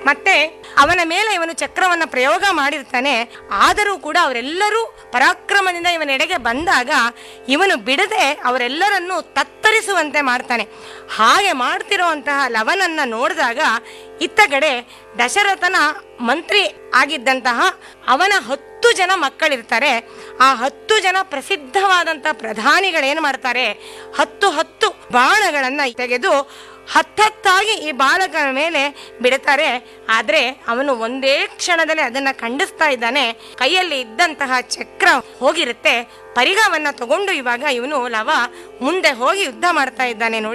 ಮತ್ತೆ ಅವನ ಮೇಲೆ ಇವನು ಚಕ್ರವನ್ನ ಪ್ರಯೋಗ ಮಾಡಿರ್ತಾನೆ ಆದರೂ ಕೂಡ ಅವರೆಲ್ಲರೂ ಪರಾಕ್ರಮದಿಂದ ಇವನೆಡೆಗೆ ಬಂದಾಗ ಇವನು ಬಿಡದೆ ಅವರೆಲ್ಲರನ್ನೂ ತತ್ತರಿಸುವಂತೆ ಮಾಡ್ತಾನೆ ಹಾಗೆ ಮಾಡ್ತಿರುವಂತಹ ಲವನನ್ನ ನೋಡಿದಾಗ ಇತ್ತ ಕಡೆ ದಶರಥನ ಮಂತ್ರಿ ಆಗಿದ್ದಂತಹ ಅವನ ಹತ್ತು ಜನ ಮಕ್ಕಳಿರ್ತಾರೆ ಆ ಹತ್ತು ಜನ ಪ್ರಸಿದ್ಧವಾದಂತಹ ಪ್ರಧಾನಿಗಳೇನು ಮಾಡ್ತಾರೆ ಹತ್ತು ಹತ್ತು ಬಾಣಗಳನ್ನ ತೆಗೆದು ಹತ್ತತ್ತಾಗಿ ಈ ಬಾಲಕನ ಮೇಲೆ ಬಿಡ್ತಾರೆ ಆದ್ರೆ ಅವನು ಒಂದೇ ಕ್ಷಣದಲ್ಲಿ ಅದನ್ನ ಖಂಡಿಸ್ತಾ ಇದ್ದಾನೆ ಕೈಯಲ್ಲಿ ಇದ್ದಂತಹ ಚಕ್ರ ಹೋಗಿರುತ್ತೆ ಪರಿಗವನ್ನ ತಗೊಂಡು ಇವಾಗ ಇವನು ಲವ ಮುಂದೆ ಹೋಗಿ ಯುದ್ಧ ಮಾಡ್ತಾ ಇದ್ದಾನೆ ನೋಡಿ